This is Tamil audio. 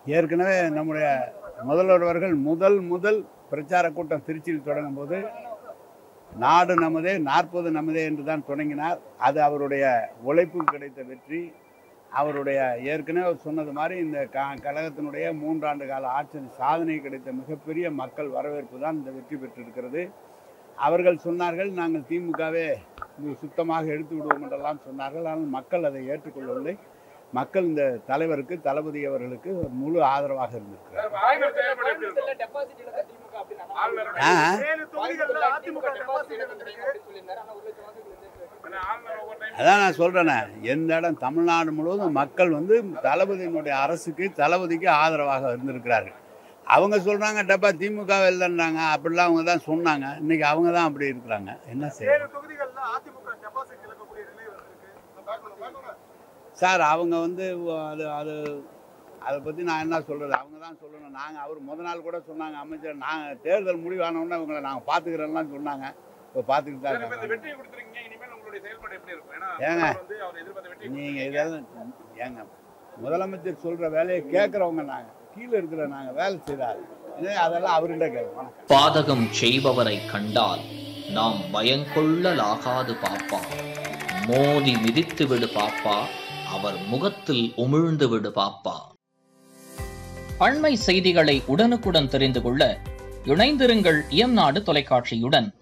ஏற்கனவே நம்முடைய முதல்வர் அவர்கள் முதல் முதல் பிரச்சார கூட்டம் திருச்சியில் தொடங்கும் போது நாடு நமதே நாற்பது நமதே என்று தான் தொடங்கினார் அது அவருடைய உழைப்புக்கு கிடைத்த வெற்றி அவருடைய ஏற்கனவே அவர் சொன்னது மாதிரி இந்த க கழகத்தினுடைய மூன்றாண்டு கால ஆட்சி சாதனை கிடைத்த மிகப்பெரிய மக்கள் வரவேற்பு தான் இந்த வெற்றி பெற்றிருக்கிறது அவர்கள் சொன்னார்கள் நாங்கள் திமுகவே இது சுத்தமாக எடுத்து விடுவோம் என்றெல்லாம் சொன்னார்கள் ஆனால் மக்கள் அதை ஏற்றுக்கொள்ளவில்லை மக்கள் இந்த தலைவருக்கு தளபதி அவர்களுக்கு முழு ஆதரவாக இருந்திருக்கிறார் ஆளுநர் செயல்பாடு எப்படி இருக்கும்? டெபாசிட் இழந்த திமுக அப்படின்னு ஆளுநர் ஆ ஏழு தொகுதிகள்ல அதிமுக டெபாசிட் இழந்திருக்கு அப்படின்னு சொல்லியிருந்தாரு ஆனா ஒரு லட்சம் வாக்குகள் இருந்தது. ஆனா ஆளுநர் ஒவ்வொரு time அதான் நான் சொல்கிறேனே எந்த இடம் தமிழ்நாடு முழுவதும் மக்கள் வந்து தளபதியினுடைய அரசுக்கு தளபதிக்கு ஆதரவாக இருந்திருக்கிறார்கள் அவங்க சொல்கிறாங்க டப்பா திமுக இல்லைன்றாங்க அப்படிலாம் அவங்க தான் சொன்னாங்க இன்னைக்கு அவங்க தான் அப்படி இருக்கிறாங்க என்ன செய்ய ஏழு தொகுதிகள்ல அதிமுக டெபாசிட் இழக்கக்கூடிய நிலை வந்திருக்கு சார் அவங்க வந்து அது அது அதை பற்றி நான் என்ன சொல்கிறது அவங்க தான் சொல்லணும் நாங்கள் அவர் முத நாள் கூட சொன்னாங்க அமைச்சர் நாங்கள் தேர்தல் முடிவானவுடனே இவங்களை நாங்கள் பார்த்துக்கிறோம்லாம் சொன்னாங்க இப்போ பார்த்துக்கிட்டு தான் இப்ப இந்த இருக்காங்க வெற்றியை கொடுத்துருக்கீங்க இனிமேல் உங்களுடைய செயல்பாடு எப்படி இருக்கும் ஏன்னா ஏங்க? அவர் வந்து அவர் எதிர்பார்த்த வெற்றி நீங்கள் இதெல்லாம் ஏங்க முதலமைச்சர் சொல்கிற வேலையை கேட்குறவங்க நாங்கள் கீழே இருக்கிற நாங்கள் வேலை செய்தால் இதே அதெல்லாம் அவர்கிட்ட கேட்கணும் பாதகம் செய்பவரை கண்டால் நாம் பயங்கொள்ளலாகாது பாப்பா மோதி மிதித்து விடு பாப்பா அவர் முகத்தில் உமிழ்ந்து விடு பாப்பா அண்மை செய்திகளை உடனுக்குடன் தெரிந்து கொள்ள இணைந்திருங்கள் இயம்நாடு தொலைக்காட்சியுடன்